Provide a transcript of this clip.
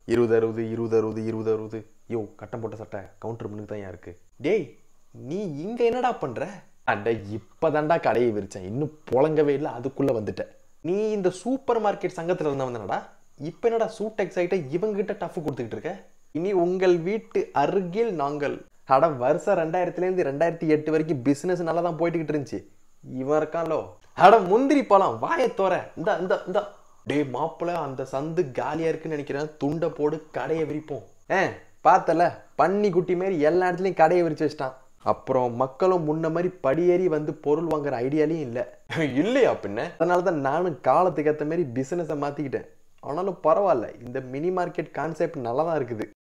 இருபது அறுபது இருபது அறுபது இருபது அறுபது யோ கட்டம் போட்ட சட்டை கவுண்டர் மணிக்கு தான் இருக்கு டேய் நீ இங்க என்னடா பண்ற அட இப்பதான்டா கடையை விரிச்சேன் இன்னும் புழங்கவே இல்லை அதுக்குள்ள வந்துட்ட நீ இந்த சூப்பர் மார்க்கெட் சங்கத்துல இருந்தவனடா இப்ப என்னடா சூட் எக்ஸைட்ட இவங்கிட்ட டஃப் கொடுத்துக்கிட்டு இருக்க இனி உங்கள் வீட்டு அருகில் நாங்கள் அட வருஷம் ரெண்டாயிரத்துலேருந்து ரெண்டாயிரத்தி எட்டு வரைக்கும் பிசினஸ் நல்லா தான் போயிட்டுக்கிட்டு இருந்துச்சு இவன் இருக்கான்லோ அட முந்திரி பழம் வாயை தோற இந்த இந்த இந்த டேய் மாப்பிள அந்த சந்து காலியா இருக்குன்னு நினைக்கிறேன் துண்டை போடு கடையை விரிப்போம் ஏ பார்த்தல பன்னி குட்டி மாதிரி எல்லா இடத்துலயும் கடையை விரிச்சு வச்சிட்டான் அப்புறம் மக்களும் முன்ன மாதிரி படியேறி வந்து பொருள் வாங்குற ஐடியாலையும் இல்லை இல்லையா பின்ன அதனால தான் நானும் காலத்துக்கு ஏற்ற மாதிரி பிசினஸை மாத்திக்கிட்டேன் ஆனாலும் பரவாயில்ல இந்த மினி மார்க்கெட் கான்செப்ட் நல்லா தான் இருக்குது